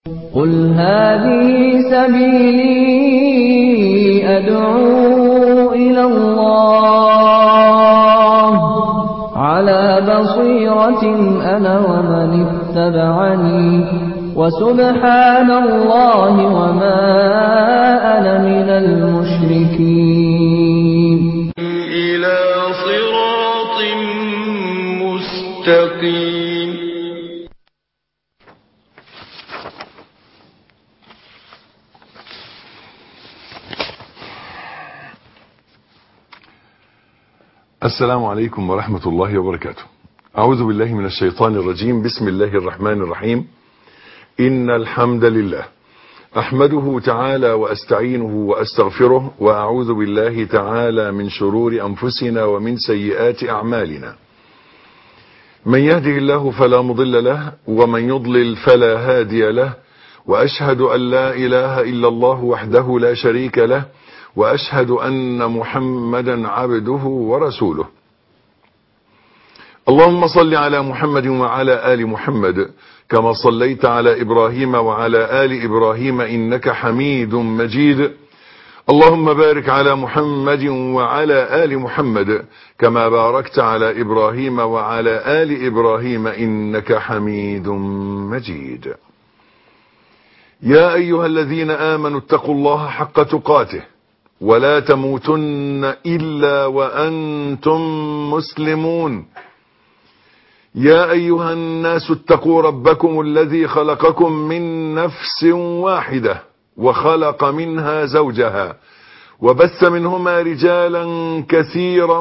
قل هذه سبيلي أدعو إلى الله على بصيرة أنا ومن اتبعني وسبحان الله وما أنا من المشركين إلى صراط مستقيم السلام عليكم ورحمة الله وبركاته أعوذ بالله من الشيطان الرجيم بسم الله الرحمن الرحيم إن الحمد لله أحمده تعالى وأستعينه وأستغفره وأعوذ بالله تعالى من شرور أنفسنا ومن سيئات أعمالنا من يهده الله فلا مضل له ومن يضلل فلا هادي له وأشهد أن لا إله إلا الله وحده لا شريك له وأشهد أن محمدا عبده ورسوله اللهم صل على محمد وعلى آل محمد كما صليت على إبراهيم وعلى آل إبراهيم إنك حميد مجيد اللهم بارك على محمد وعلى آل محمد كما باركت على إبراهيم وعلى آل إبراهيم إنك حميد مجيد يا أيها الذين آمنوا اتقوا الله حق تقاته ولا تموتن إلا وأنتم مسلمون يا أيها الناس اتقوا ربكم الذي خلقكم من نفس واحدة وخلق منها زوجها وبث منهما رجالا كثيرا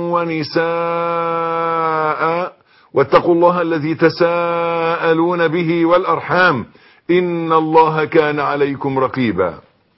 ونساء واتقوا الله الذي تساءلون به والأرحام إن الله كان عليكم رقيبا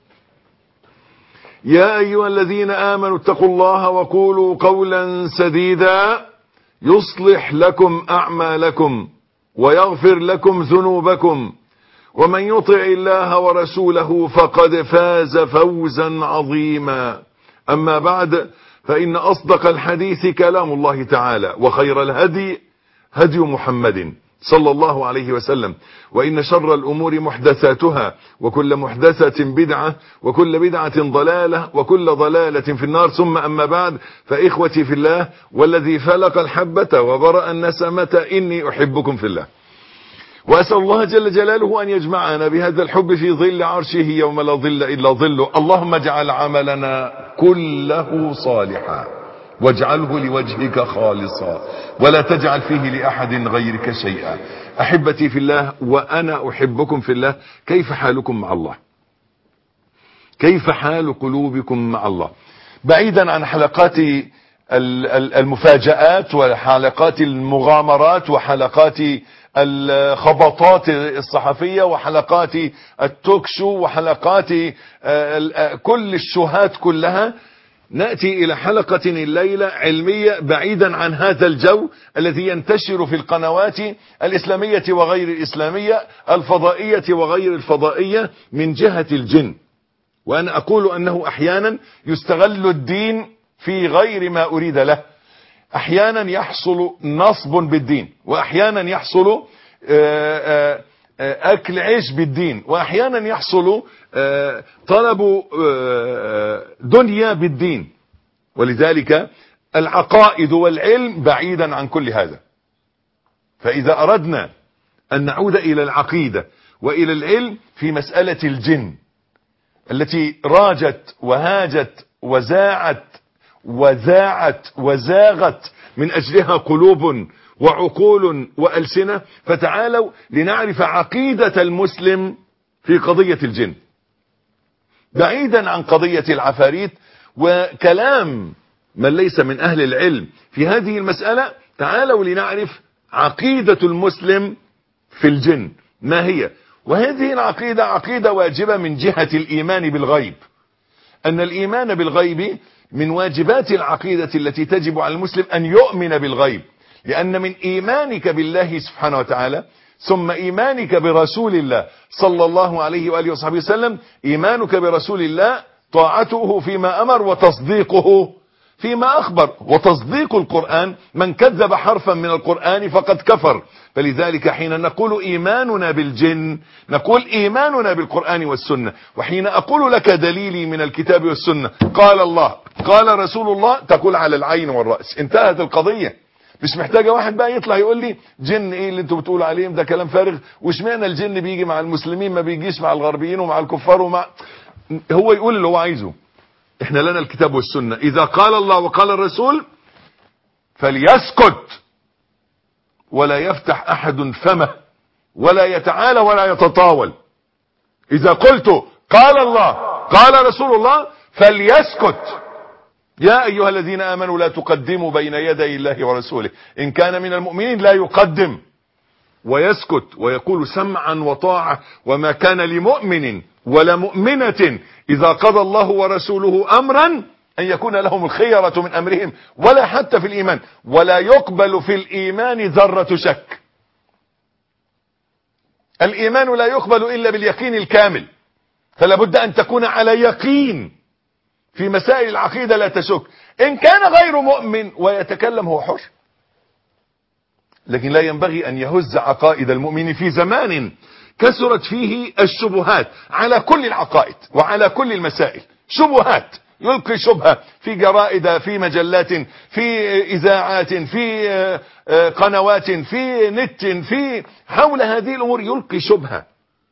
يا أيها الذين آمنوا اتقوا الله وقولوا قولا سديدا يصلح لكم أعمالكم ويغفر لكم ذنوبكم ومن يطع الله ورسوله فقد فاز فوزا عظيما أما بعد فإن أصدق الحديث كلام الله تعالى وخير الهدي هدي محمد صلى الله عليه وسلم وإن شر الأمور محدثاتها وكل محدثة بدعة وكل بدعة ضلالة وكل ضلالة في النار ثم أما بعد فإخوتي في الله والذي فلق الحبة وبرأ النسمة إني أحبكم في الله وأسأل الله جل جلاله أن يجمعنا بهذا الحب في ظل عرشه يوم لا ظل إلا ظله اللهم اجعل عملنا كله صالحا واجعله لوجهك خالصا ولا تجعل فيه لأحد غيرك شيئا أحبتي في الله وأنا أحبكم في الله كيف حالكم مع الله كيف حال قلوبكم مع الله بعيدا عن حلقات المفاجآت وحلقات المغامرات وحلقات الخبطات الصحفية وحلقات التوكشو وحلقات كل الشهات كلها نأتي إلى حلقة الليلة علمية بعيدا عن هذا الجو الذي ينتشر في القنوات الإسلامية وغير الإسلامية الفضائية وغير الفضائية من جهة الجن وأنا أقول أنه أحيانا يستغل الدين في غير ما أريد له أحيانا يحصل نصب بالدين وأحيانا يحصل أكل عيش بالدين وأحيانا يحصل طلب دنيا بالدين ولذلك العقائد والعلم بعيدا عن كل هذا فإذا أردنا أن نعود إلى العقيدة وإلى العلم في مسألة الجن التي راجت وهاجت وزاعت وذاعت وزاغت من أجلها قلوب وعقول وألسنة فتعالوا لنعرف عقيدة المسلم في قضية الجن بعيدا عن قضية العفاريت وكلام من ليس من أهل العلم في هذه المسألة تعالوا لنعرف عقيدة المسلم في الجن ما هي وهذه العقيدة عقيدة واجبة من جهة الإيمان بالغيب أن الإيمان بالغيب من واجبات العقيدة التي تجب على المسلم أن يؤمن بالغيب لأن من إيمانك بالله سبحانه وتعالى ثم إيمانك برسول الله صلى الله عليه وآله وصحبه وسلم إيمانك برسول الله طاعته فيما أمر وتصديقه فيما أخبر وتصديق القرآن من كذب حرفا من القرآن فقد كفر فلذلك حين نقول إيماننا بالجن نقول إيماننا بالقرآن والسنة وحين أقول لك دليلي من الكتاب والسنة قال الله قال رسول الله تقول على العين والرأس انتهت القضية مش محتاجة واحد بقى يطلع يقول لي جن ايه اللي انتوا بتقولوا عليهم ده كلام فارغ واشمعنى الجن بيجي مع المسلمين ما بيجيش مع الغربيين ومع الكفار ومع هو يقول اللي هو عايزه احنا لنا الكتاب والسنة اذا قال الله وقال الرسول فليسكت ولا يفتح احد فمه ولا يتعالى ولا يتطاول اذا قلت قال الله قال رسول الله فليسكت يا ايها الذين امنوا لا تقدموا بين يدي الله ورسوله ان كان من المؤمنين لا يقدم ويسكت ويقول سمعا وطاعة وما كان لمؤمن ولا مؤمنة إذا قضى الله ورسوله أمرا أن يكون لهم الخيرة من أمرهم ولا حتى في الإيمان ولا يقبل في الإيمان ذرة شك الإيمان لا يقبل إلا باليقين الكامل فلا بد أن تكون على يقين في مسائل العقيدة لا تشك إن كان غير مؤمن ويتكلم هو حر لكن لا ينبغي أن يهز عقائد المؤمن في زمان كثرت فيه الشبهات على كل العقائد وعلى كل المسائل شبهات يلقي شبهة في جرائد في مجلات في إذاعات في قنوات في نت في حول هذه الأمور يلقي شبهة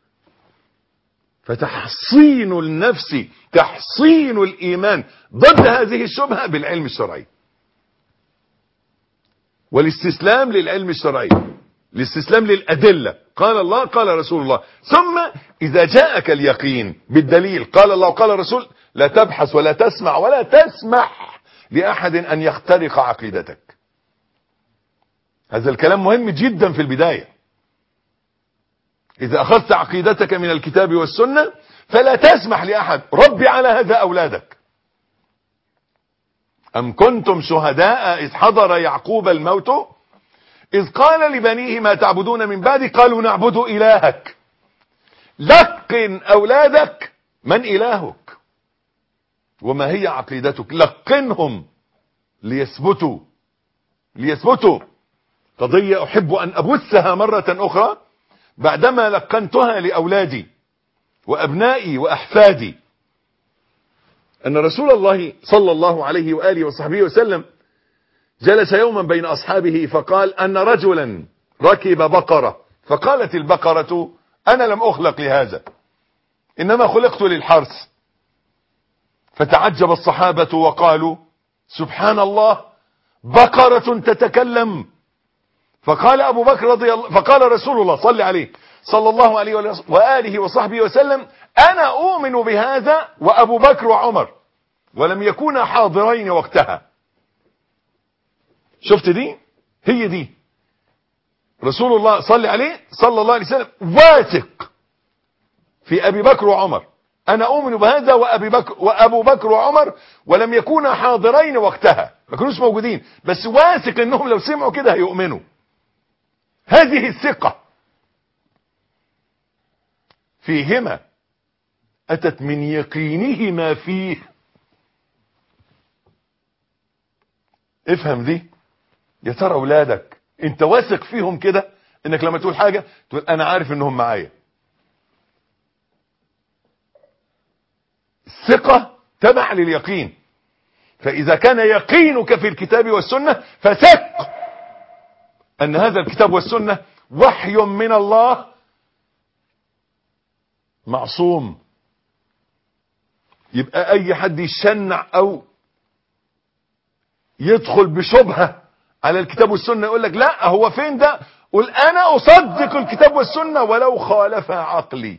فتحصين النفس تحصين الإيمان ضد هذه الشبهة بالعلم الشرعي والاستسلام للعلم الشرعي الاستسلام للأدلة قال الله قال رسول الله ثم إذا جاءك اليقين بالدليل قال الله وقال الرسول لا تبحث ولا تسمع ولا تسمح لأحد أن يخترق عقيدتك هذا الكلام مهم جدا في البداية إذا أخذت عقيدتك من الكتاب والسنة فلا تسمح لأحد ربي على هذا أولادك أم كنتم شهداء إذ حضر يعقوب الموت إذ قال لبنيه ما تعبدون من بعد قالوا نعبد إلهك لقن أولادك من إلهك وما هي عقيدتك لقنهم ليثبتوا ليثبتوا قضية أحب أن أبثها مرة أخرى بعدما لقنتها لأولادي وأبنائي وأحفادي أن رسول الله صلى الله عليه وآله وصحبه وسلم جلس يوما بين أصحابه فقال أن رجلا ركب بقرة فقالت البقرة أنا لم أخلق لهذا إنما خلقت للحرث فتعجب الصحابة وقالوا سبحان الله بقرة تتكلم فقال أبو بكر رضي الله فقال رسول الله صلى عليه صلى الله عليه وآله وصحبه وسلم أنا أؤمن بهذا وأبو بكر وعمر ولم يكونا حاضرين وقتها شفت دي هي دي رسول الله صلى عليه صلى الله عليه وسلم واثق في أبي بكر وعمر أنا أؤمن بهذا وأبي بكر وأبو بكر وعمر ولم يكونا حاضرين وقتها ما كانوش موجودين بس واثق انهم لو سمعوا كده هيؤمنوا هذه الثقة فيهما أتت من يقينهما فيه افهم دي يا ترى اولادك انت واثق فيهم كده انك لما تقول حاجة تقول انا عارف انهم معايا الثقة تبع لليقين فاذا كان يقينك في الكتاب والسنة فثق ان هذا الكتاب والسنة وحي من الله معصوم يبقى اي حد يشنع او يدخل بشبهة على الكتاب والسنة يقول لك لا هو فين ده قل انا اصدق الكتاب والسنة ولو خالف عقلي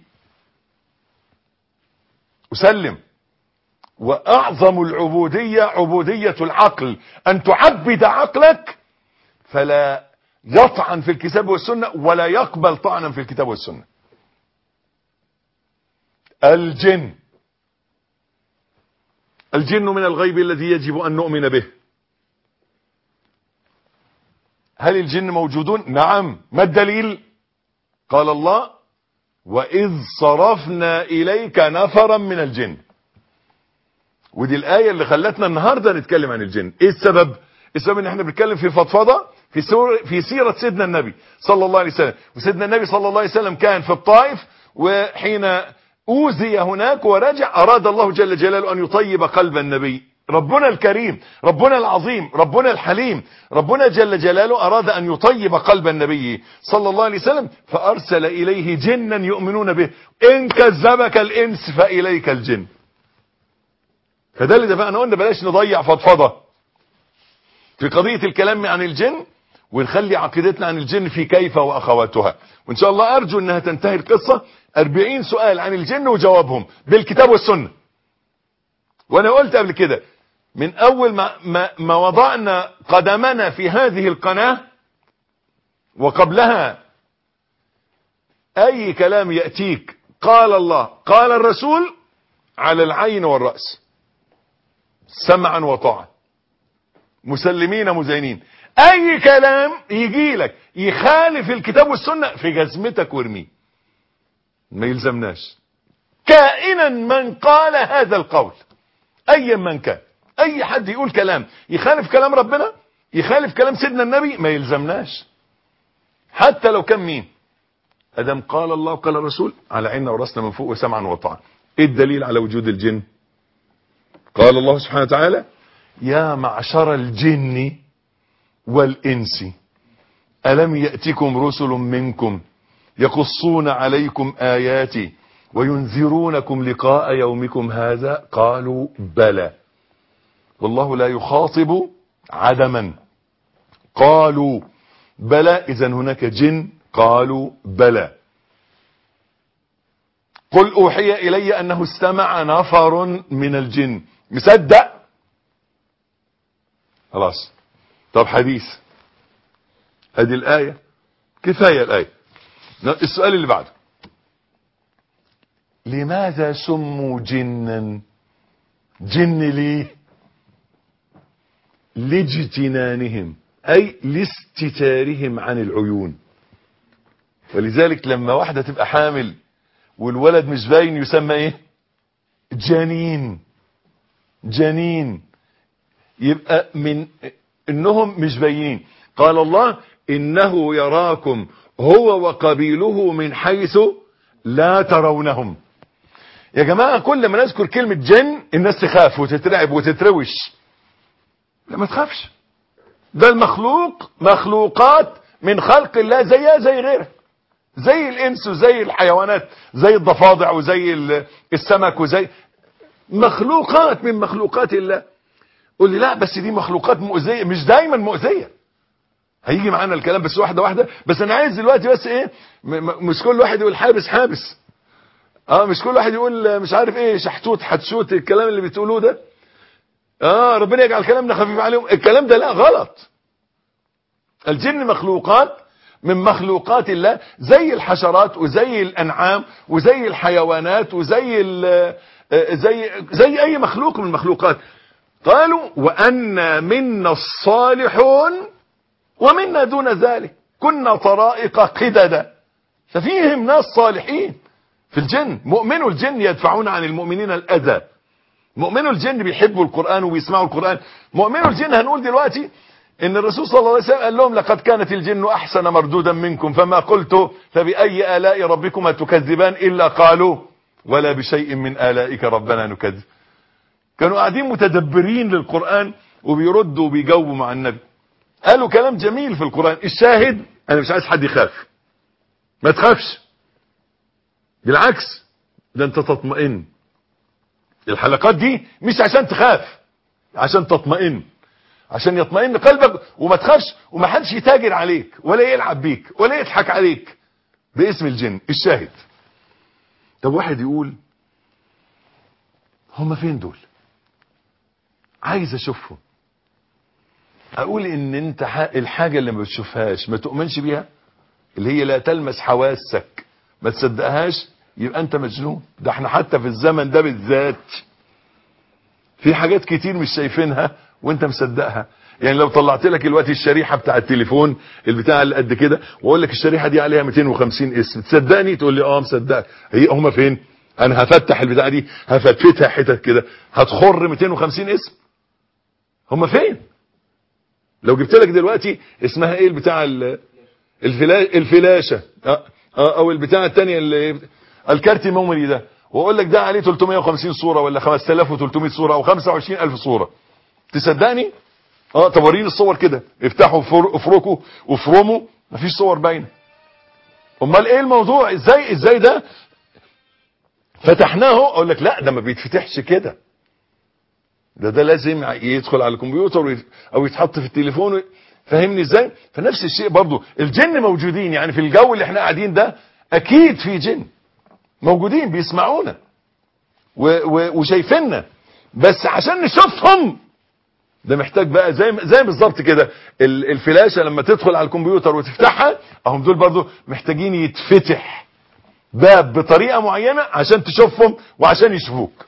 اسلم واعظم العبودية عبودية العقل ان تعبد عقلك فلا يطعن في الكتاب والسنة ولا يقبل طعنا في الكتاب والسنة الجن الجن من الغيب الذي يجب أن نؤمن به هل الجن موجودون نعم ما الدليل قال الله وإذ صرفنا إليك نفرا من الجن ودي الآية اللي خلتنا النهاردة نتكلم عن الجن ايه السبب السبب ان احنا بنتكلم في فضفضة في, سور في سيرة سيدنا النبي صلى الله عليه وسلم وسيدنا النبي صلى الله عليه وسلم كان في الطائف وحين اوذي هناك ورجع اراد الله جل جلاله ان يطيب قلب النبي ربنا الكريم ربنا العظيم ربنا الحليم ربنا جل جلاله اراد ان يطيب قلب النبي صلى الله عليه وسلم فارسل اليه جنا يؤمنون به ان كذبك الانس فاليك الجن فده اللي دفعنا قلنا بلاش نضيع فضفضة في قضية الكلام عن الجن ونخلي عقيدتنا عن الجن في كيف واخواتها وان شاء الله ارجو انها تنتهي القصة 40 سؤال عن الجن وجوابهم بالكتاب والسنة وانا قلت قبل كده من اول ما, ما, ما وضعنا قدمنا في هذه القناة وقبلها اي كلام يأتيك قال الله قال الرسول على العين والرأس سمعا وطاعة مسلمين مزينين اي كلام يجي لك يخالف الكتاب والسنة في جزمتك وارميه ما يلزمناش كائنا من قال هذا القول ايا من كان اي حد يقول كلام يخالف كلام ربنا يخالف كلام سيدنا النبي ما يلزمناش حتى لو كان مين ادم قال الله وقال الرسول على عيننا وراسنا من فوق وسمعا وطاعة ايه الدليل على وجود الجن قال الله سبحانه وتعالى يا معشر الجن والإنس ألم يأتكم رسل منكم يقصون عليكم آياتي وينذرونكم لقاء يومكم هذا قالوا بلى والله لا يخاطب عدما قالوا بلى إذا هناك جن قالوا بلى قل أوحي إلي أنه استمع نفر من الجن مصدق خلاص طب حديث ادي الآية كفاية الآية السؤال اللي بعده لماذا سموا جنا جن ليه لاجتنانهم اي لاستتارهم عن العيون ولذلك لما واحدة تبقى حامل والولد مش باين يسمى ايه جنين جنين يبقى من انهم مش باينين قال الله انه يراكم هو وقبيله من حيث لا ترونهم يا جماعة كل ما نذكر كلمة جن الناس تخاف وتترعب وتتروش لا ما تخافش ده المخلوق مخلوقات من خلق الله زيها زي غيرها زي الانس وزي الحيوانات زي الضفادع وزي السمك وزي مخلوقات من مخلوقات الله قول لي لا بس دي مخلوقات مؤذية مش دايما مؤذية هيجي معانا الكلام بس واحدة واحدة بس انا عايز دلوقتي بس ايه مش كل واحد يقول حابس حابس اه مش كل واحد يقول مش عارف ايه شحتوت حتشوت الكلام اللي بتقولوه ده اه ربنا يجعل كلامنا خفيف عليهم الكلام ده لا غلط الجن مخلوقات من مخلوقات الله زي الحشرات وزي الانعام وزي الحيوانات وزي زي زي اي مخلوق من المخلوقات قالوا وأن منا الصالحون ومنا دون ذلك كنا طرائق قددا ففيهم ناس صالحين في الجن مؤمنوا الجن يدفعون عن المؤمنين الأذى مؤمنوا الجن بيحبوا القرآن وبيسمعوا القرآن مؤمنوا الجن هنقول دلوقتي ان الرسول صلى الله عليه وسلم قال لهم لقد كانت الجن احسن مردودا منكم فما قلت فبأي آلاء ربكما تكذبان الا قالوا ولا بشيء من آلائك ربنا نكذب كانوا قاعدين متدبرين للقرآن وبيردوا وبيجاوبوا مع النبي قالوا كلام جميل في القرآن الشاهد انا مش عايز حد يخاف ما تخافش بالعكس ده انت تطمئن الحلقات دي مش عشان تخاف عشان تطمئن عشان يطمئن قلبك وما تخافش وما حدش يتاجر عليك ولا يلعب بيك ولا يضحك عليك باسم الجن الشاهد طب واحد يقول هم فين دول عايز اشوفهم اقول ان انت الحاجة اللي ما بتشوفهاش ما تؤمنش بيها اللي هي لا تلمس حواسك ما تصدقهاش يبقى انت مجنون ده احنا حتى في الزمن ده بالذات في حاجات كتير مش شايفينها وانت مصدقها يعني لو طلعت لك دلوقتي الشريحه بتاع التليفون البتاع اللي قد كده واقول لك الشريحه دي عليها 250 اسم تصدقني تقول لي اه مصدقك هي هم فين انا هفتح البتاعه دي هفتفتها حتت كده هتخر 250 اسم هم فين لو جبت لك دلوقتي اسمها ايه البتاع ال- الفلا... الفلاشه أه أه او البتاع الثانيه اللي الكارت الميموري ده واقول لك ده عليه 350 صوره ولا 5300 صوره او 25000 صوره تصدقني اه طب وريني الصور كده افتحوا فر- افركوا وفرموا مفيش صور باينه امال ايه الموضوع ازاي ازاي ده فتحناه اقول لك لا ده ما بيتفتحش كده ده ده لازم يدخل على الكمبيوتر ويت- او يتحط في التليفون وي- فاهمني ازاي فنفس الشيء برضو الجن موجودين يعني في الجو اللي احنا قاعدين ده اكيد في جن موجودين بيسمعونا و و وشايفيننا بس عشان نشوفهم ده محتاج بقى زي زي بالظبط كده ال- الفلاشه لما تدخل على الكمبيوتر وتفتحها اهم دول برضو محتاجين يتفتح باب بطريقه معينه عشان تشوفهم وعشان يشوفوك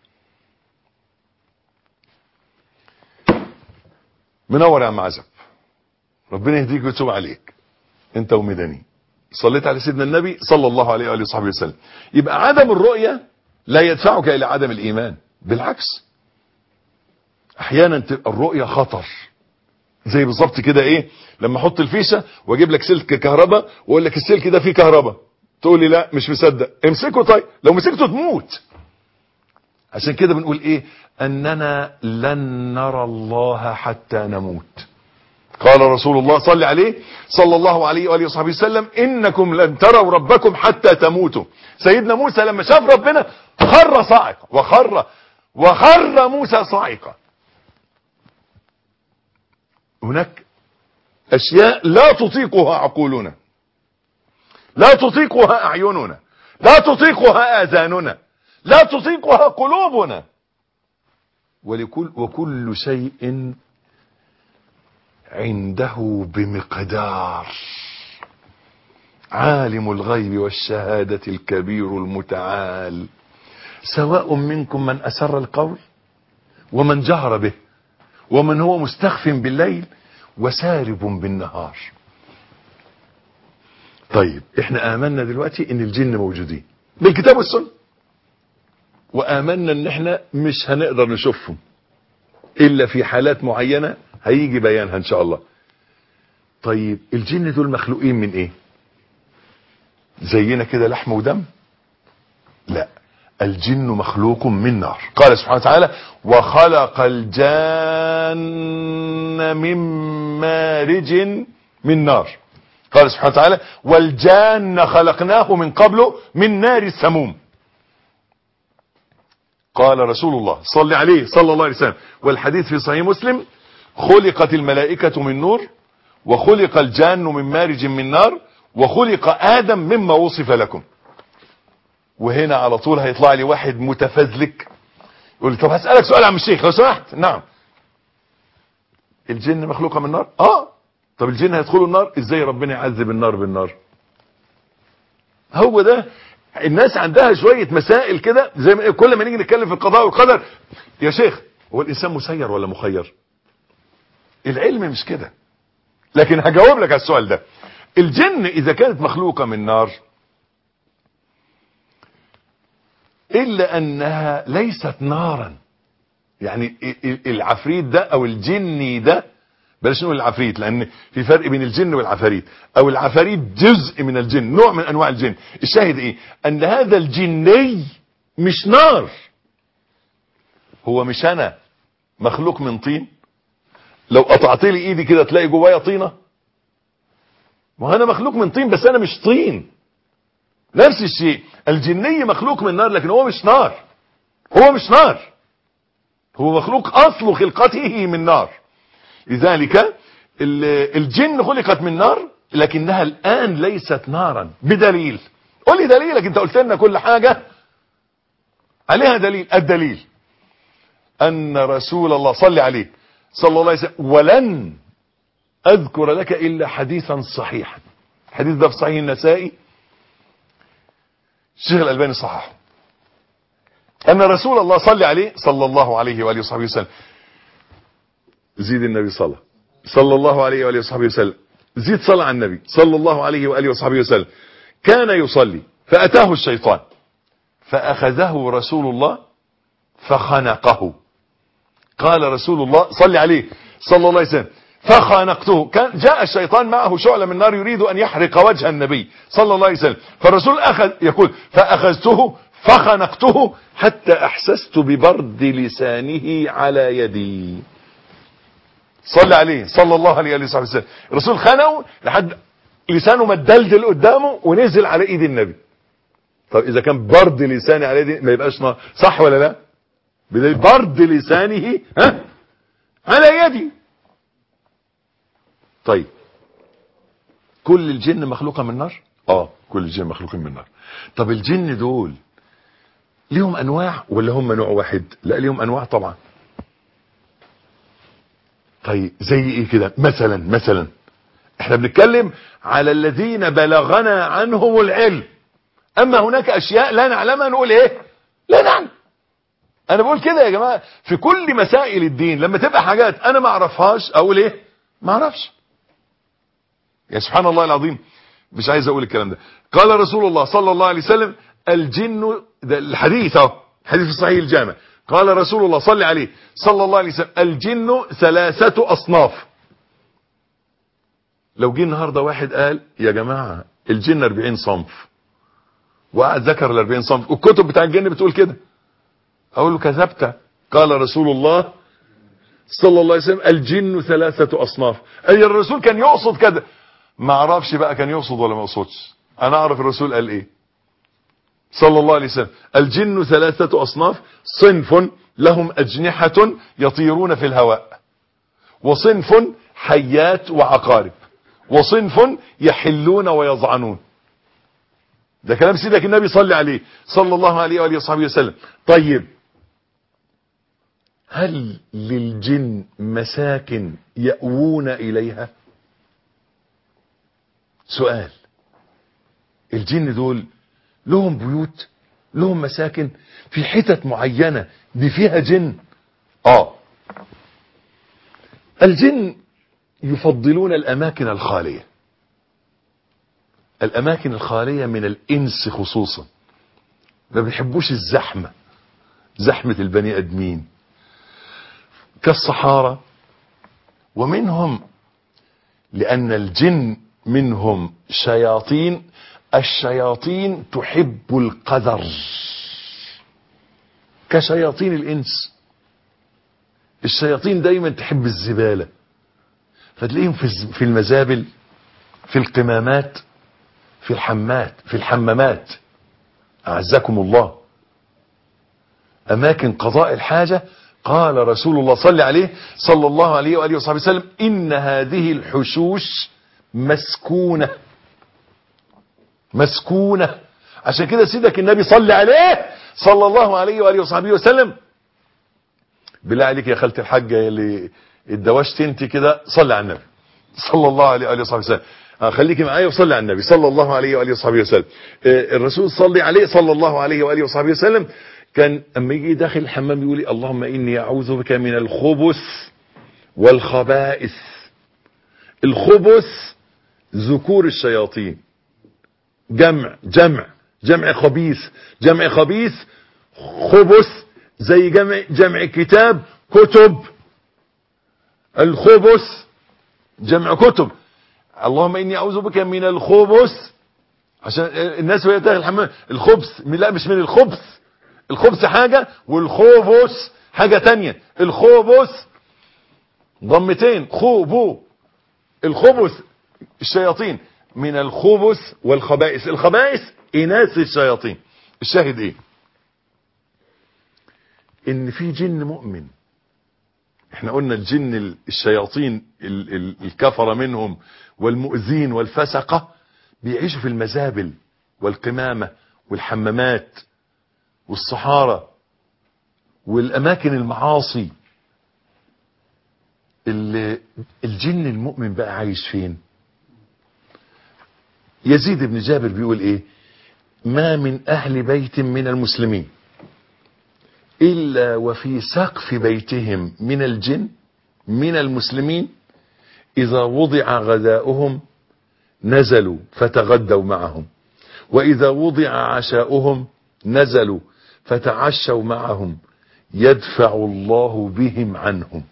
منور يا عم عزب ربنا يهديك ويتوب عليك انت ومدني صليت على سيدنا النبي صلى الله عليه واله وصحبه وسلم يبقى عدم الرؤيه لا يدفعك الى عدم الايمان بالعكس احيانا تبقى الرؤيه خطر زي بالظبط كده ايه لما احط الفيشه واجيب لك سلك كهرباء واقول لك السلك ده فيه كهرباء تقول لي لا مش مصدق امسكه طيب لو مسكته تموت عشان كده بنقول ايه اننا لن نرى الله حتى نموت قال رسول الله صلى عليه صلى الله عليه واله وصحبه وسلم انكم لن تروا ربكم حتى تموتوا سيدنا موسى لما شاف ربنا خر صاعقا وخر وخر موسى صاعقا هناك اشياء لا تطيقها عقولنا لا تطيقها اعيننا لا تطيقها اذاننا لا تطيقها قلوبنا ولكل وكل شيء عنده بمقدار عالم الغيب والشهادة الكبير المتعال سواء منكم من أسر القول ومن جهر به ومن هو مستخف بالليل وسارب بالنهار طيب احنا آمنا دلوقتي ان الجن موجودين بالكتاب والسنة وآمنا ان احنا مش هنقدر نشوفهم الا في حالات معينة هيجي بيانها ان شاء الله طيب الجن دول مخلوقين من ايه زينا كده لحم ودم لا الجن مخلوق من نار قال سبحانه وتعالى وخلق الجان من مارج من نار قال سبحانه وتعالى والجان خلقناه من قبل من نار السموم قال رسول الله صلى عليه صلى الله عليه وسلم والحديث في صحيح مسلم خلقت الملائكة من نور وخلق الجان من مارج من نار وخلق آدم مما وصف لكم وهنا على طول هيطلع لي واحد متفزلك يقول لي طب هسألك سؤال يا عم الشيخ لو سمحت نعم الجن مخلوقة من نار اه طب الجن هيدخلوا النار ازاي ربنا يعذب النار بالنار هو ده الناس عندها شوية مسائل كده زي ما كل ما نيجي نتكلم في القضاء والقدر يا شيخ هو الانسان مسير ولا مخير العلم مش كده لكن هجاوب لك على السؤال ده الجن اذا كانت مخلوقة من نار الا انها ليست نارا يعني العفريت ده او الجني ده بلاش نقول العفريت لان في فرق بين الجن والعفاريت او العفاريت جزء من الجن نوع من انواع الجن الشاهد ايه ان هذا الجني مش نار هو مش انا مخلوق من طين لو قطعت لي ايدي كده تلاقي جوايا طينه ما انا مخلوق من طين بس انا مش طين نفس الشيء الجني مخلوق من نار لكن هو مش نار هو مش نار هو مخلوق اصل خلقته من نار لذلك الجن خلقت من نار لكنها الان ليست نارا بدليل قول لي دليلك انت قلت لنا كل حاجة عليها دليل الدليل ان رسول الله صلى عليه صلى الله عليه وسلم ولن اذكر لك الا حديثا صحيحا الحديث ده في صحيح النسائي الشيخ الالباني صححه ان رسول الله صلى عليه صلى الله عليه واله وصحبه وسلم زيد النبي صلى صلى الله عليه واله وصحبه وسلم زيد صلى على النبي صلى الله عليه واله وصحبه وسلم كان يصلي فاتاه الشيطان فأخذه رسول الله فخنقه قال رسول الله صلى عليه صلى الله عليه وسلم فخانقته كان جاء الشيطان معه شعلة من نار يريد أن يحرق وجه النبي صلى الله عليه وسلم فالرسول أخذ يقول فأخذته فخنقته حتى أحسست ببرد لسانه على يدي صلى عليه صلى الله عليه وآله وسلم الرسول خنقه لحد لسانه مدلدل قدامه ونزل على ايد النبي طب اذا كان برد لساني على يدي ما يبقاش نار صح ولا لا بدل برد لسانه ها على يدي طيب كل الجن مخلوقة من نار اه كل الجن مخلوقين من نار طب الجن دول ليهم انواع ولا هم نوع واحد لا ليهم انواع طبعا طيب زي ايه كده مثلا مثلا احنا بنتكلم على الذين بلغنا عنهم العلم اما هناك اشياء لا نعلمها نقول ايه لا نعلم انا بقول كده يا جماعة في كل مسائل الدين لما تبقى حاجات انا ما اعرفهاش اقول ايه ما اعرفش يا سبحان الله العظيم مش عايز اقول الكلام ده قال رسول الله صلى الله عليه وسلم الجن ده الحديث اهو حديث الصحيح الجامع قال رسول الله صلى عليه صلى الله عليه وسلم الجن ثلاثة اصناف لو جه النهاردة واحد قال يا جماعة الجن 40 صنف وقعد ذكر ال 40 صنف والكتب بتاع الجن بتقول كده اقول له كذبت قال رسول الله صلى الله عليه وسلم الجن ثلاثة اصناف اي الرسول كان يقصد كده ما اعرفش بقى كان يقصد ولا ما يقصدش انا اعرف الرسول قال ايه صلى الله عليه وسلم الجن ثلاثة اصناف صنف لهم اجنحة يطيرون في الهواء وصنف حيات وعقارب وصنف يحلون ويضعنون ده كلام سيدك النبي صلى عليه صلى الله عليه وآله وصحبه وسلم طيب هل للجن مساكن يأوون إليها سؤال الجن دول لهم بيوت لهم مساكن في حتت معينة دي فيها جن اه الجن يفضلون الأماكن الخالية الأماكن الخالية من الإنس خصوصا ما بيحبوش الزحمة زحمة البني أدمين كالصحارى ومنهم لأن الجن منهم شياطين الشياطين تحب القذر كشياطين الإنس الشياطين دايما تحب الزبالة فتلاقيهم في في المزابل في القمامات في الحمات في الحمامات أعزكم الله أماكن قضاء الحاجة قال رسول الله صلى عليه صلى الله عليه وآله وصحبه وسلم إن هذه الحشوش مسكونة مسكونة عشان كده سيدك النبي صلى عليه صلى الله عليه وآله وصحبه وسلم بالله عليك يا خالتي الحاجة اللي اتدوشت انت كده صلي على النبي صلى الله عليه وآله وصحبه وسلم خليكي معايا وصلي على النبي صلى الله عليه وآله وصحبه وسلم الرسول صلي عليه صلى الله عليه وآله وصحبه وسلم كان اما يجي داخل الحمام يقول لي اللهم اني اعوذ بك من الخبث والخبائث الخبث ذكور الشياطين جمع جمع جمع خبيث جمع خبيث خبث زي جمع جمع كتاب كتب الخبث جمع كتب اللهم اني اعوذ بك من الخبث عشان الناس وهي داخل الحمام الخبث لا مش من الخبث الخبث حاجة والخبث حاجة تانية الخبث ضمتين خوبو الخبث الشياطين من الخبث والخبائث الخبائث إناث الشياطين الشاهد ايه ان في جن مؤمن احنا قلنا الجن الشياطين الكفر منهم والمؤذين والفسقة بيعيشوا في المزابل والقمامة والحمامات والصحارى والأماكن المعاصي الجن المؤمن بقى عايش فين يزيد بن جابر بيقول ايه ما من أهل بيت من المسلمين إلا وفي سقف بيتهم من الجن من المسلمين إذا وضع غذاؤهم نزلوا فتغدوا معهم وإذا وضع عشاؤهم نزلوا فتعشوا معهم يدفع الله بهم عنهم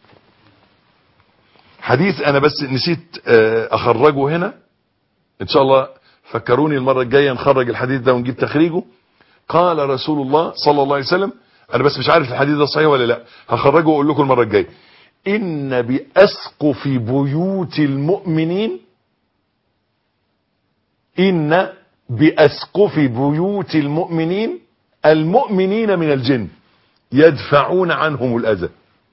حديث انا بس نسيت اخرجه هنا ان شاء الله فكروني المرة الجاية نخرج الحديث ده ونجيب تخريجه قال رسول الله صلى الله عليه وسلم انا بس مش عارف الحديث ده صحيح ولا لا هخرجه واقول لكم المرة الجاية ان باسقف بيوت المؤمنين ان باسقف بيوت المؤمنين المؤمنين من الجن يدفعون عنهم الاذى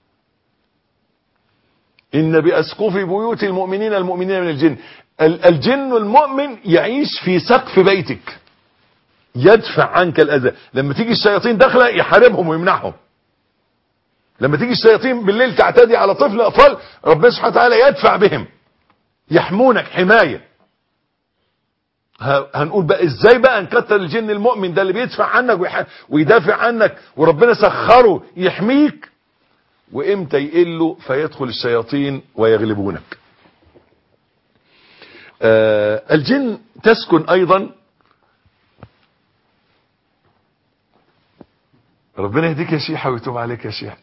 ان باسقف بيوت المؤمنين المؤمنين من الجن الجن المؤمن يعيش في سقف بيتك يدفع عنك الاذى لما تيجي الشياطين داخله يحاربهم ويمنعهم لما تيجي الشياطين بالليل تعتدي على طفل اطفال ربنا سبحانه وتعالى يدفع بهم يحمونك حمايه هنقول بقى ازاي بقى نكتر الجن المؤمن ده اللي بيدفع عنك ويدافع عنك وربنا سخره يحميك وامتى يقله فيدخل الشياطين ويغلبونك آه الجن تسكن ايضا ربنا يهديك يا شيحة ويتوب عليك يا شيحة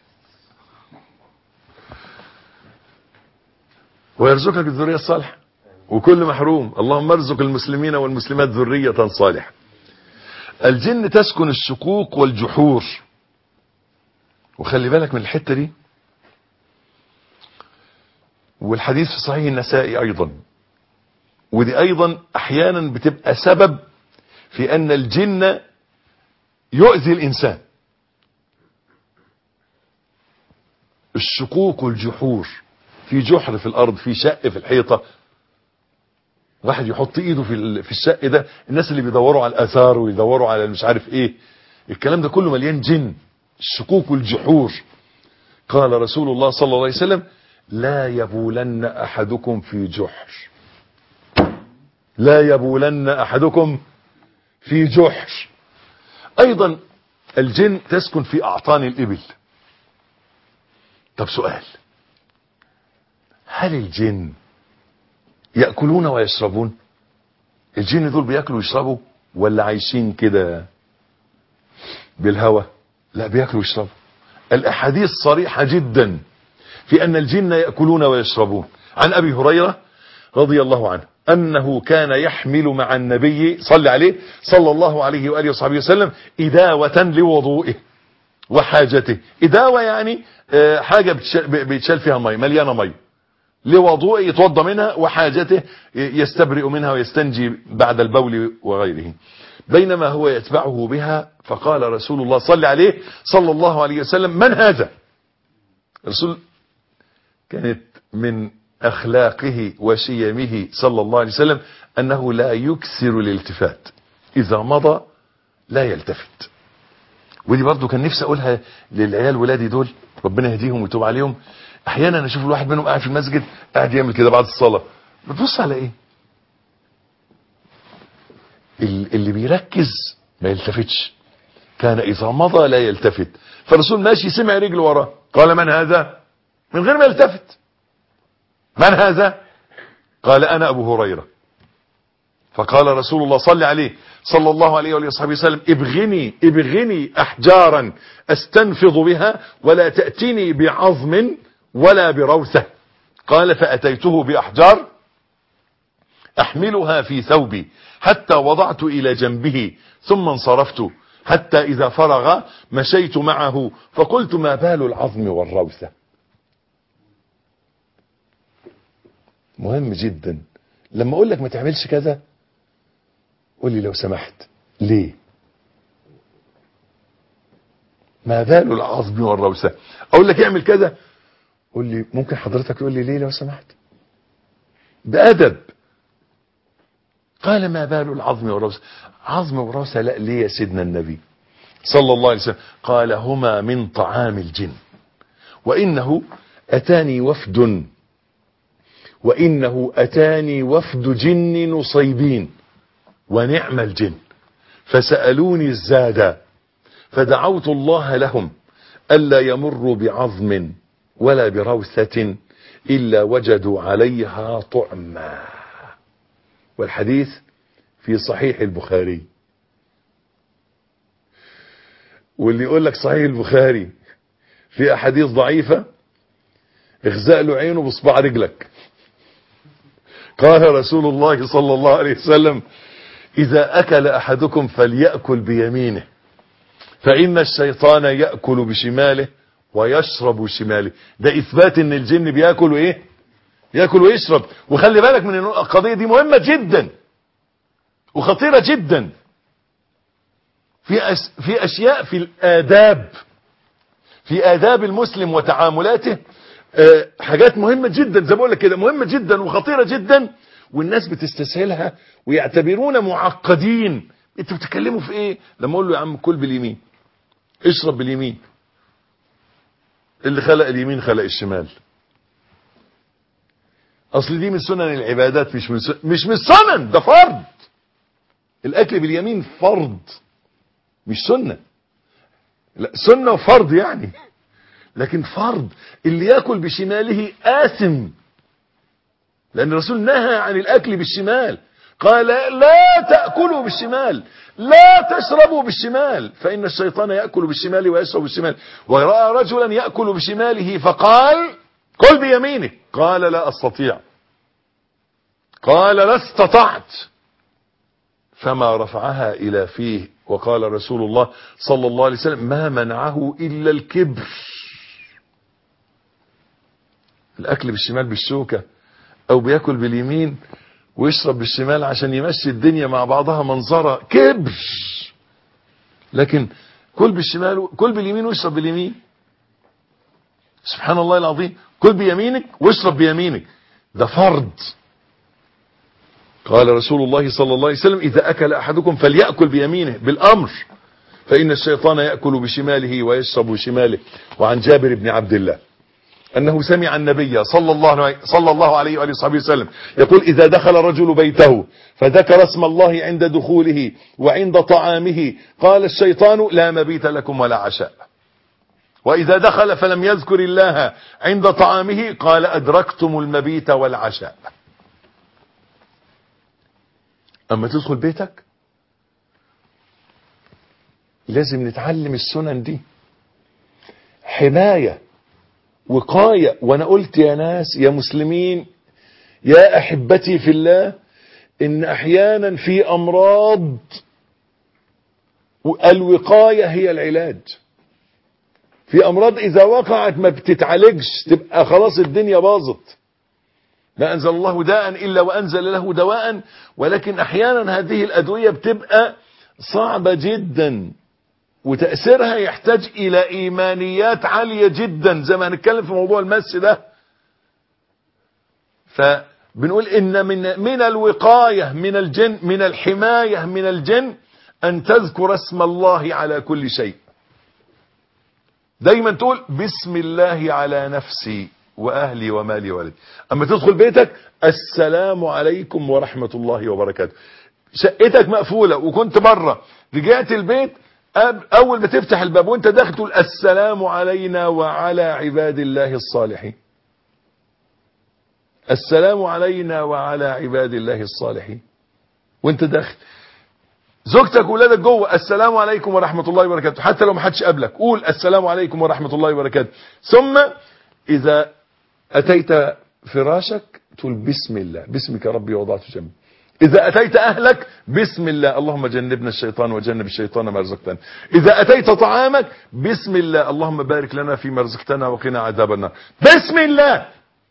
ويرزقك الذرية الصالحة وكل محروم اللهم ارزق المسلمين والمسلمات ذرية صالحة الجن تسكن الشكوك والجحور وخلي بالك من الحتة دي والحديث في صحيح النسائي ايضا ودي ايضا احيانا بتبقى سبب في ان الجن يؤذي الانسان الشكوك والجحور في جحر في الارض في شق في الحيطة واحد يحط ايده في في الشق ده الناس اللي بيدوروا على الاثار ويدوروا على مش عارف ايه الكلام ده كله مليان جن الشكوك والجحور قال رسول الله صلى الله عليه وسلم لا يبولن احدكم في جحر لا يبولن احدكم في جحر ايضا الجن تسكن في اعطان الابل طب سؤال هل الجن يأكلون ويشربون الجن دول بيأكلوا ويشربوا ولا عايشين كده بالهوى لا بيأكلوا ويشربوا الاحاديث صريحة جدا في ان الجن يأكلون ويشربون عن ابي هريرة رضي الله عنه انه كان يحمل مع النبي صلى عليه صلى الله عليه وآله وصحبه وسلم إداوة لوضوئه وحاجته إداوة يعني حاجة بيتشال فيها مي مليانة مي لوضوء يتوضى منها وحاجته يستبرئ منها ويستنجي بعد البول وغيره بينما هو يتبعه بها فقال رسول الله صلى عليه صلى الله عليه وسلم من هذا رسول كانت من أخلاقه وشيمه صلى الله عليه وسلم أنه لا يكسر الالتفات إذا مضى لا يلتفت ودي برضو كان نفسي أقولها للعيال ولادي دول ربنا يهديهم ويتوب عليهم احيانا اشوف الواحد منهم قاعد في المسجد قاعد يعمل كده بعد الصلاة بتبص على ايه اللي بيركز ما يلتفتش كان اذا مضى لا يلتفت فالرسول ماشي سمع رجل وراه قال من هذا من غير ما يلتفت من هذا قال انا ابو هريرة فقال رسول الله صلى عليه صلى الله عليه وآله وصحبه وسلم ابغني ابغني احجارا استنفض بها ولا تأتيني بعظم ولا بروثة قال فأتيته بأحجار أحملها في ثوبي حتى وضعت إلى جنبه ثم انصرفت حتى إذا فرغ مشيت معه فقلت ما بال العظم والروثة مهم جدا لما أقول لك ما تعملش كذا قول لي لو سمحت ليه ما بال العظم والروثة أقول لك اعمل كذا قول لي ممكن حضرتك تقول لي ليه لو سمحت بأدب قال ما بال العظم والروثة عظم وروثة لا ليه يا سيدنا النبي صلى الله عليه وسلم قال هما من طعام الجن وإنه أتاني وفد وإنه أتاني وفد جن نصيبين ونعم الجن فسألوني الزاد فدعوت الله لهم ألا يمروا بعظم ولا بروثة إلا وجدوا عليها طعما والحديث في صحيح البخاري واللي يقول لك صحيح البخاري في احاديث ضعيفة اغزاء له عينه بصباع رجلك قال رسول الله صلى الله عليه وسلم اذا اكل احدكم فليأكل بيمينه فان الشيطان يأكل بشماله ويشرب بشماله ده اثبات ان الجن بياكل ايه ياكل ويشرب وخلي بالك من القضية دي مهمة جدا وخطيرة جدا في أس في اشياء في الاداب في آداب المسلم وتعاملاته آه، حاجات مهمة جدا زي ما بقول لك كده مهمة جدا وخطيرة جدا والناس بتستسهلها ويعتبرون معقدين انتوا بتتكلموا في ايه لما اقول له يا عم كل باليمين اشرب باليمين اللي خلق اليمين خلق الشمال اصل دي من سنن العبادات مش من سنن مش من السنن ده فرض الاكل باليمين فرض مش سنه لا سنة وفرض يعني لكن فرض اللي ياكل بشماله آثم لأن الرسول نهى عن الأكل بالشمال قال لا تأكلوا بالشمال لا تشربوا بالشمال فإن الشيطان يأكل بالشمال ويشرب بالشمال ورأى رجلا يأكل بشماله فقال كل بيمينه قال لا أستطيع قال لا استطعت فما رفعها إلى فيه وقال رسول الله صلى الله عليه وسلم ما منعه إلا الكبر الأكل بالشمال بالشوكة أو بياكل باليمين ويشرب بالشمال عشان يمشي الدنيا مع بعضها منظرة كبر لكن كل بالشمال كل باليمين واشرب باليمين سبحان الله العظيم كل بيمينك واشرب بيمينك ده فرض قال رسول الله صلى الله عليه وسلم إذا أكل أحدكم فليأكل بيمينه بالأمر فإن الشيطان يأكل بشماله ويشرب بشماله وعن جابر بن عبد الله أنه سمع النبي صلى الله عليه صلى الله عليه وآله وصحبه وسلم يقول إذا دخل الرجل بيته فذكر اسم الله عند دخوله وعند طعامه قال الشيطان لا مبيت لكم ولا عشاء وإذا دخل فلم يذكر الله عند طعامه قال أدركتم المبيت والعشاء أما تدخل بيتك لازم نتعلم السنن دي حماية وقاية وانا قلت يا ناس يا مسلمين يا احبتي في الله ان احيانا في امراض الوقاية هي العلاج في امراض اذا وقعت ما بتتعالجش تبقى خلاص الدنيا باظت ما انزل الله داء الا وانزل له دواء ولكن احيانا هذه الادوية بتبقى صعبة جدا وتأثيرها يحتاج إلى إيمانيات عالية جدا زي ما هنتكلم في موضوع المس ده فبنقول إن من, من الوقاية من الجن من الحماية من الجن أن تذكر اسم الله على كل شيء دايما تقول بسم الله على نفسي وأهلي ومالي وولدي أما تدخل بيتك السلام عليكم ورحمة الله وبركاته شقتك مقفولة وكنت بره رجعت البيت اول ما تفتح الباب وانت داخل تقول السلام علينا وعلى عباد الله الصالحين السلام علينا وعلى عباد الله الصالحين وانت داخل زوجتك وولادك جوه السلام عليكم ورحمة الله وبركاته حتى لو ما حدش قبلك قول السلام عليكم ورحمة الله وبركاته ثم اذا اتيت فراشك تقول بسم الله باسمك ربي وضعت جنبي إذا أتيت أهلك بسم الله اللهم جنبنا الشيطان وجنب الشيطان ما رزقتنا إذا أتيت طعامك بسم الله اللهم بارك لنا فيما رزقتنا وقنا عذاب النار بسم الله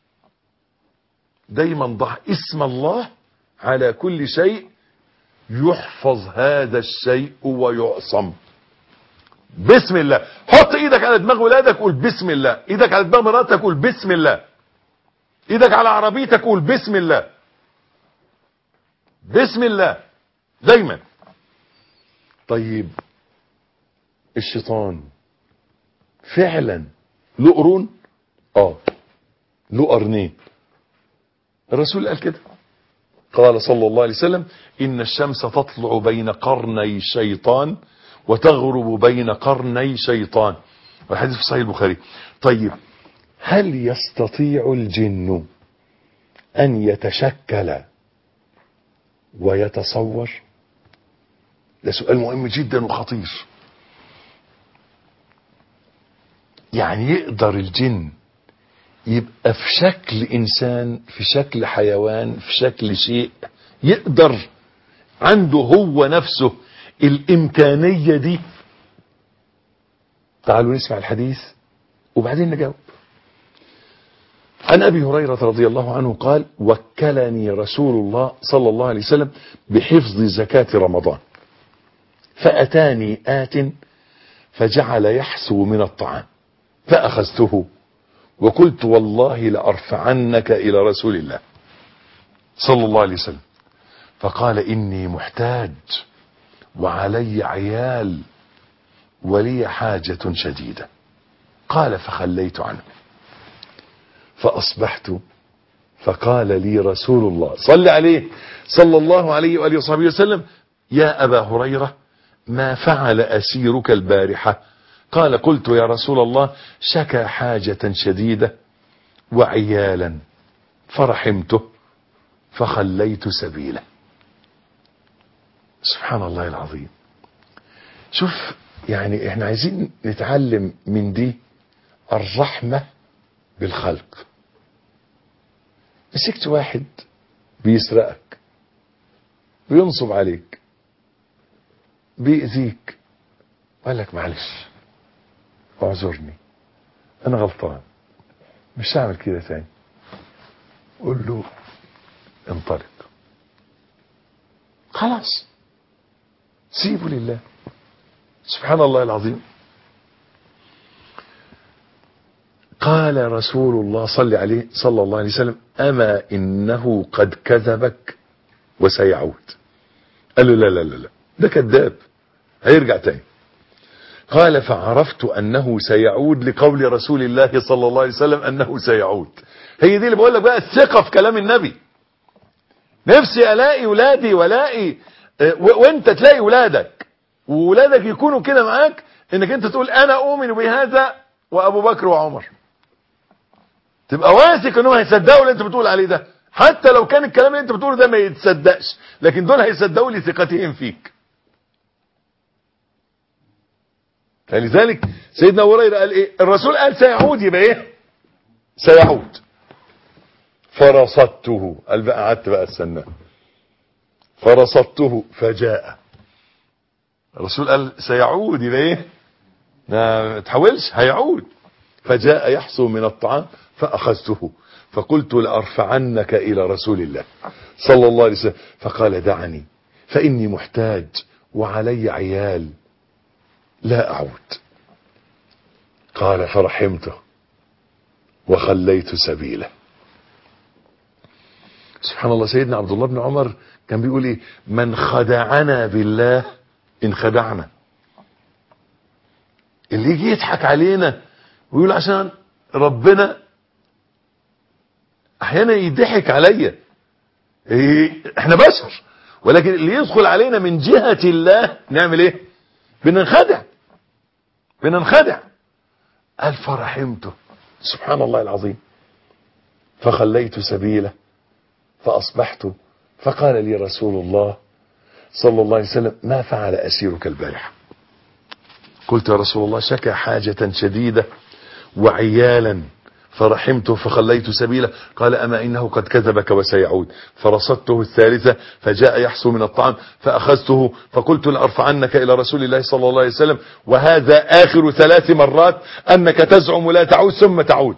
دايما ضع اسم الله على كل شيء يحفظ هذا الشيء ويعصم بسم الله حط ايدك على دماغ ولادك قول بسم الله ايدك على دماغ مراتك قول بسم الله ايدك على عربيتك قول بسم الله بسم الله دايما طيب الشيطان فعلا له قرون اه له قرنين الرسول قال كده قال صلى الله عليه وسلم ان الشمس تطلع بين قرني شيطان وتغرب بين قرني شيطان والحديث في صحيح البخاري طيب هل يستطيع الجن ان يتشكل ويتصور ده سؤال مهم جدا وخطير يعني يقدر الجن يبقى في شكل انسان في شكل حيوان في شكل شيء يقدر عنده هو نفسه الامكانية دي تعالوا نسمع الحديث وبعدين نجاوب عن ابي هريرة رضي الله عنه قال وكلني رسول الله صلى الله عليه وسلم بحفظ زكاة رمضان فأتاني آت فجعل يحسو من الطعام فأخذته وقلت والله لأرفعنك إلى رسول الله صلى الله عليه وسلم فقال إني محتاج وعلي عيال ولي حاجة شديدة قال فخليت عنه فأصبحت فقال لي رسول الله صل عليه صلى الله عليه وآله وصحبه وسلم يا أبا هريرة ما فعل أسيرك البارحة قال قلت يا رسول الله شكى حاجة شديدة وعيالا فرحمته فخليت سبيله سبحان الله العظيم شوف يعني احنا عايزين نتعلم من دي الرحمة بالخلق مسكت واحد بيسرقك بينصب عليك بيأذيك قال لك معلش اعذرني انا غلطان مش هعمل كده تاني قول له انطلق خلاص سيبه لله سبحان الله العظيم قال رسول الله صلى عليه صلى الله عليه وسلم أما إنه قد كذبك وسيعود قال له لا لا لا لا ده كذاب هيرجع تاني قال فعرفت أنه سيعود لقول رسول الله صلى الله عليه وسلم أنه سيعود هي دي اللي بقول لك بقى الثقة في كلام النبي نفسي ألاقي ولادي ولاقي وانت تلاقي ولادك وولادك يكونوا كده معاك انك انت تقول انا اؤمن بهذا وابو بكر وعمر تبقى واثق انهم هيصدقوا اللي انت بتقول عليه ده حتى لو كان الكلام اللي انت بتقوله ده ما يتصدقش لكن دول هيصدقوا لثقتهم فيك فلذلك سيدنا ابو هريره قال ايه الرسول قال سيعود يبقى ايه سيعود فرصدته قال بقى قعدت بقى استناه فرصدته فجاء الرسول قال سيعود يبقى ايه ما تحاولش هيعود فجاء يحصو من الطعام فأخذته فقلت لأرفعنك إلى رسول الله صلى الله عليه وسلم فقال دعني فإني محتاج وعلي عيال لا أعود قال فرحمته وخليت سبيله سبحان الله سيدنا عبد الله بن عمر كان بيقول ايه من خدعنا بالله ان خدعنا اللي يجي يضحك علينا ويقول عشان ربنا احيانا يضحك عليا إيه احنا بشر ولكن اللي يدخل علينا من جهة الله نعمل ايه بننخدع بننخدع قال فرحمته سبحان الله العظيم فخليت سبيله فأصبحت فقال لي رسول الله صلى الله عليه وسلم ما فعل أسيرك البارحة قلت يا رسول الله شكى حاجة شديدة وعيالا فرحمته فخليت سبيله قال أما إنه قد كذبك وسيعود فرصدته الثالثة فجاء يحسو من الطعام فأخذته فقلت لأرفعنك إلى رسول الله صلى الله عليه وسلم وهذا آخر ثلاث مرات أنك تزعم لا تعود ثم تعود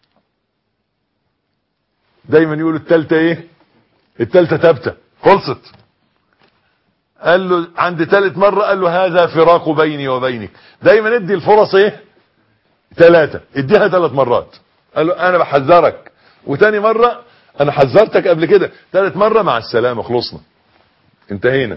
دايما يقولوا التالتة ايه التالتة تابتة خلصت قال له عند تالت مرة قال له هذا فراق بيني وبينك دايما ادي الفرص ايه ثلاثة اديها ثلاث مرات قال له انا بحذرك وتاني مرة انا حذرتك قبل كده ثالث مرة مع السلامة خلصنا انتهينا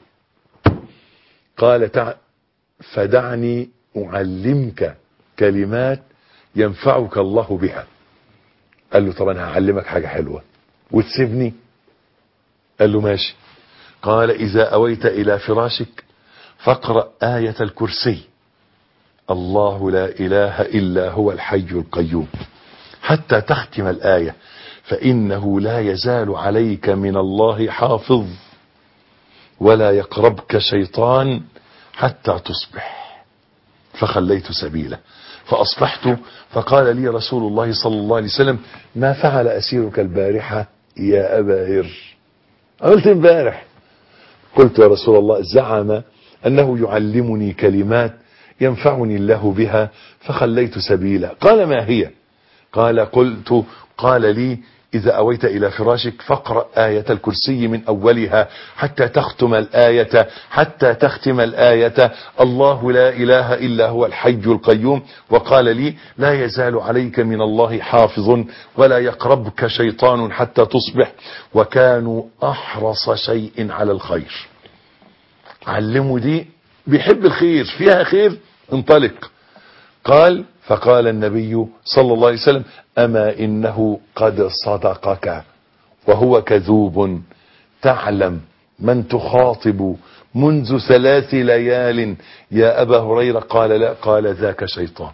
قال تع... فدعني اعلمك كلمات ينفعك الله بها قال له طب انا هعلمك حاجة حلوة وتسيبني قال له ماشي قال اذا اويت الى فراشك فاقرأ آية الكرسي الله لا اله الا هو الحي القيوم حتى تختم الآية فانه لا يزال عليك من الله حافظ ولا يقربك شيطان حتى تصبح فخليت سبيله فأصبحت فقال لي رسول الله صلى الله عليه وسلم ما فعل أسيرك البارحة يا أبا هر قلت امبارح قلت يا رسول الله زعم أنه يعلمني كلمات ينفعني الله بها فخليت سبيلا قال ما هي قال قلت قال لي إذا أويت إلى فراشك فاقرأ آية الكرسي من أولها حتى تختم الآية حتى تختم الآية الله لا إله إلا هو الحي القيوم وقال لي لا يزال عليك من الله حافظ ولا يقربك شيطان حتى تصبح وكانوا أحرص شيء على الخير علموا دي بيحب الخير فيها خير انطلق قال فقال النبي صلى الله عليه وسلم أما إنه قد صدقك وهو كذوب تعلم من تخاطب منذ ثلاث ليال يا أبا هريرة قال لا قال ذاك شيطان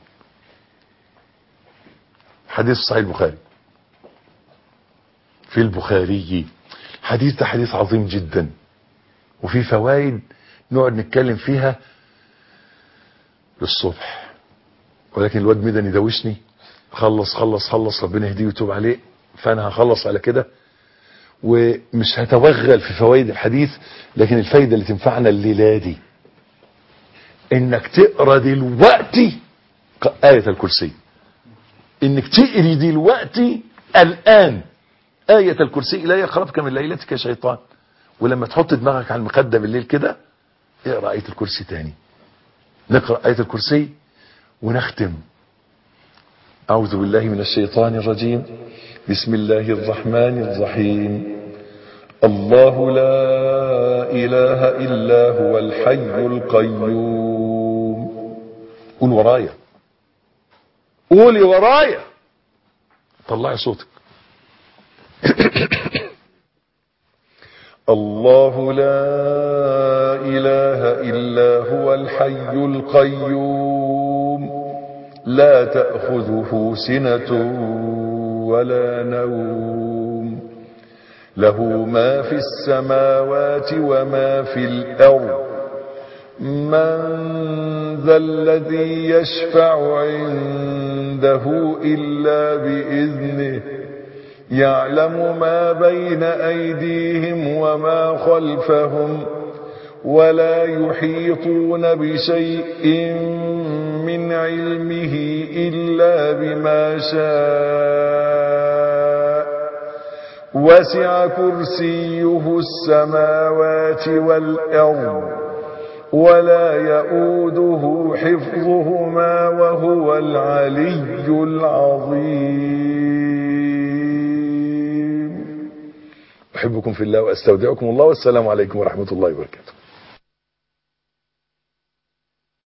حديث صحيح البخاري في البخاري حديث ده حديث عظيم جدا وفي فوائد نقعد نتكلم فيها للصبح ولكن الواد مدني دوشني خلص خلص خلص ربنا يهديه ويتوب عليه فانا هخلص على كده ومش هتوغل في فوائد الحديث لكن الفايدة اللي تنفعنا الليلة دي انك تقرا دلوقتي آية الكرسي انك تقري دلوقتي الان آية الكرسي لا يقربك من ليلتك يا شيطان ولما تحط دماغك على المخدة بالليل كده اقرا آية الكرسي تاني نقرأ آية الكرسي ونختم أعوذ بالله من الشيطان الرجيم بسم الله الرحمن الرحيم الله لا إله إلا هو الحي القيوم قول ورايا قولي ورايا طلعي صوتك الله لا إله إلا هو الحي القيوم لا تأخذه سنة ولا نوم له ما في السماوات وما في الأرض من ذا الذي يشفع عنده إلا بإذنه يعلم ما بين أيديهم وما خلفهم ولا يحيطون بشيء من علمه إلا بما شاء وسع كرسيه السماوات والأرض ولا يؤوده حفظهما وهو العلي العظيم أحبكم في الله وأستودعكم الله والسلام عليكم ورحمة الله وبركاته